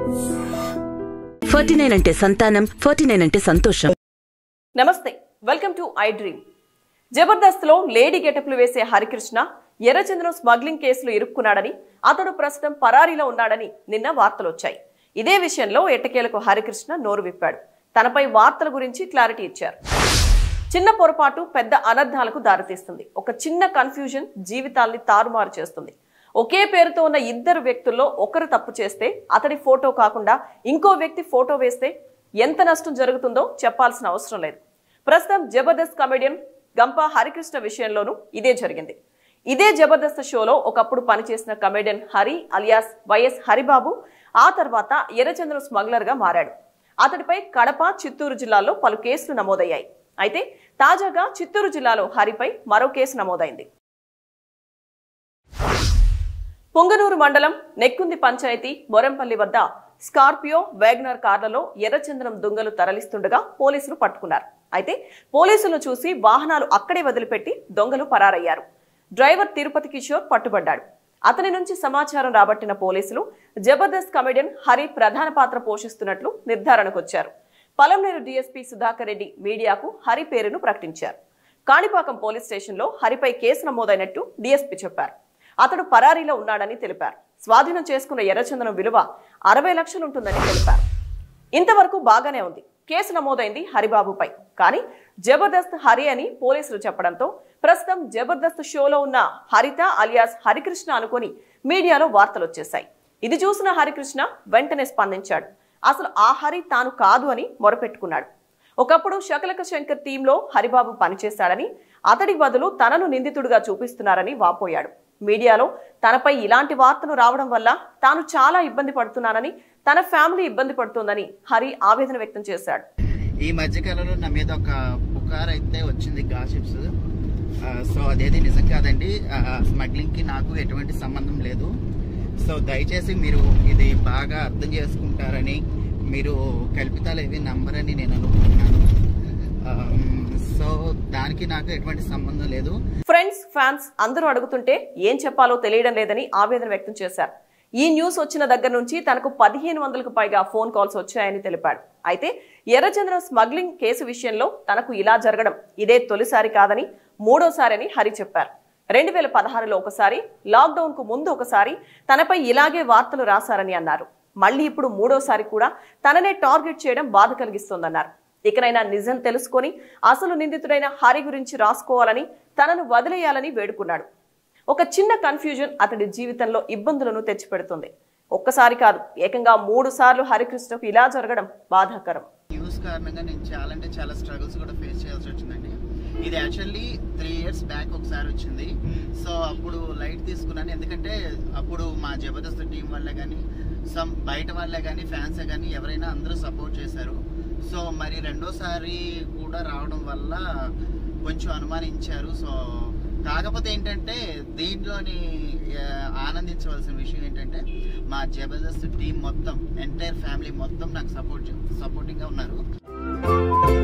forty nine అంటే సంతానం forty nine అంటే సంతోషం నమస్తే welcome to iDream Jabardasth లో లేడీ గెటప్లు వేసే హరికృష్ణ ఎర్రచంద్రం స్మగ్లింగ్ కేసులో ఇరుక్కున్నాడని అతడు ప్రస్తుతం పరారీలో ఉన్నాడని నిన్న వార్తలు వచ్చాయి ఇదే విషయంలో ఎట్టకేలకు హరికృష్ణ నోరు విప్పాడు తనపై వార్తల గురించి క్లారిటీ ఇచ్చారు చిన్న పొరపాటు పెద్ద అనర్థాలకు దారితీస్తుంది ఒక చిన్న కన్ఫ్యూజన్ జీవితాల్ని తారుమారు చేస్తుంది ఒకే పేరుతో ఉన్న ఇద్దరు వ్యక్తుల్లో ఒకరు తప్పు చేస్తే అతడి ఫోటో కాకుండా ఇంకో వ్యక్తి ఫోటో వేస్తే ఎంత నష్టం జరుగుతుందో చెప్పాల్సిన అవసరం లేదు ప్రస్తుతం జబర్దస్త్ కమెడియన్ గంప హరికృష్ణ విషయంలోనూ ఇదే జరిగింది ఇదే జబర్దస్త్ షోలో ఒకప్పుడు పనిచేసిన comedian Hari alias YS Haribabu ఆ తర్వాత ఎర్రచంద్రం స్మగ్లర్ గా మారాడు అతడిపై కడప చిత్తూరు జిల్లాల్లో పలు కేసులు నమోదయ్యాయి అయితే తాజాగా చిత్తూరు జిల్లాలో హరిపై మరో కేసు నమోదైంది పొంగనూరు మండలం నెక్కుంది పంచాయతీ మొరంపల్లి వద్ద స్కార్పియో వేగనర్ కార్లలో ఎర్రచందనం దొంగలు తరలిస్తుండగా పోలీసులు పట్టుకున్నారు అయితే పోలీసులను చూసి వాహనాలు అక్కడే వదిలిపెట్టి దొంగలు పరారయ్యారు డ్రైవర్ తిరుపతి కిషోర్ పట్టుబడ్డాడు అతని నుంచి సమాచారం రాబట్టిన పోలీసులు జబర్దస్త్ కమెడియన్ హరి ప్రధాన పాత్ర పోషిస్తున్నట్లు నిర్ధారణకొచ్చారు పలంనేరు డీఎస్పీ సుధాకర్ రెడ్డి మీడియాకు హరి పేరును ప్రకటించారు కాణిపాకం పోలీస్ స్టేషన్లో హరిపై కేసు నమోదైనట్టు డీఎస్పీ చెప్పారు అతడు పరారీలో ఉన్నాడని తెలిపారు స్వాధీనం చేసుకున్న ఎర్రచందనం విలువ అరవై లక్షలుంటుందని తెలిపారు ఇంతవరకు బాగానే ఉంది కేసు నమోదైంది హరిబాబుపై కానీ జబర్దస్త్ హరి అని పోలీసులు చెప్పడంతో ప్రస్తుతం జబర్దస్త్ షోలో ఉన్న హరిత అలియాస్ హరికృష్ణ అనుకొని మీడియాలో వార్తలు వచ్చేశాయి ఇది చూసిన హరికృష్ణ వెంటనే స్పందించాడు అసలు ఆ హరి తాను కాదు అని మొరపెట్టుకున్నాడు ఒకప్పుడు శకలక శంకర్ టీంలో హరిబాబు పనిచేశాడని అతడి బదులు తనను నిందితుడిగా చూపిస్తున్నారని వాపోయాడు మీడియాలో తనపై ఇలాంటి వార్తలు రావడం వల్ల తాను చాలా ఇబ్బంది పడుతున్నానని తన ఫ్యామిలీ ఇబ్బంది పడుతోందని హరి ఆవేదన వ్యక్తం చేశాడు ఈ మధ్య కాలంలో నా మీద ఒక పుకార్ అయితే వచ్చింది గాసిప్స్ సో అదేది నిజం కాదండి స్మగ్లింగ్ కి నాకు ఎటువంటి సంబంధం లేదు సో దయచేసి మీరు ఇది బాగా అర్థం చేసుకుంటారని మీరు కల్పితాలు ఏవి నమ్మరని నేను అనుకుంటున్నాను సో దానికి నాకు ఎటువంటి సంబంధం లేదు ఫ్రెండ్స్ ఫ్యాన్స్ అందరూ అడుగుతుంటే ఏం చెప్పాలో తెలియడం లేదని ఆవేదన వ్యక్తం చేశారు ఈ న్యూస్ వచ్చిన దగ్గర నుంచి తనకు పదిహేను వందలకు పైగా ఫోన్ కాల్స్ వచ్చాయని తెలిపాడు అయితే ఎర్రచంద్రం స్మగ్లింగ్ కేసు విషయంలో తనకు ఇలా జరగడం ఇదే తొలిసారి కాదని మూడోసారి అని హరి చెప్పారు రెండు వేల పదహారులో ఒకసారి లాక్డౌన్ కు ముందు ఒకసారి తనపై ఇలాగే వార్తలు రాశారని అన్నారు మళ్ళీ ఇప్పుడు మూడోసారి కూడా తననే టార్గెట్ చేయడం బాధ కలిగిస్తోందన్నారు ఇకనైనా నిజం తెలుసుకొని అసలు నిందితుడైన హరి గురించి రాసుకోవాలని తనను వదిలేయాలని వేడుకున్నాడు ఒక చిన్న కన్ఫ్యూజన్ అతడి జీవితంలో ఇబ్బందులను తెచ్చిపెడుతుంది ఒక్కసారి కాదు ఏకంగా మూడు సార్లు హరికృష్ణకు ఇలా జరగడం బాధాకరం న్యూస్ కారణంగా నేను చాలా అంటే చాలా స్ట్రగుల్స్ కూడా ఫేస్ చేయాల్సి వచ్చిందండి ఇది యాక్చువల్లీ త్రీ ఇయర్స్ బ్యాక్ ఒకసారి వచ్చింది సో అప్పుడు లైట్ తీసుకున్నాను ఎందుకంటే అప్పుడు మా జబర్దస్త్ టీం వల్లే కానీ సమ్ బయట వాళ్ళే కానీ ఫ్యాన్సే కానీ ఎవరైనా అందరూ సపోర్ట్ చేశారు సో మరి రెండోసారి కూడా రావడం వల్ల కొంచెం అనుమానించారు సో కాకపోతే ఏంటంటే దీంట్లోని ఆ, ఆనందించవలసిన విషయం ఏంటంటే మా జబర్దస్త్ టీం మొత్తం ఎంటైర్ ఫ్యామిలీ మొత్తం నాకు సపోర్ట్ సపోర్టింగ్గా ఉన్నారు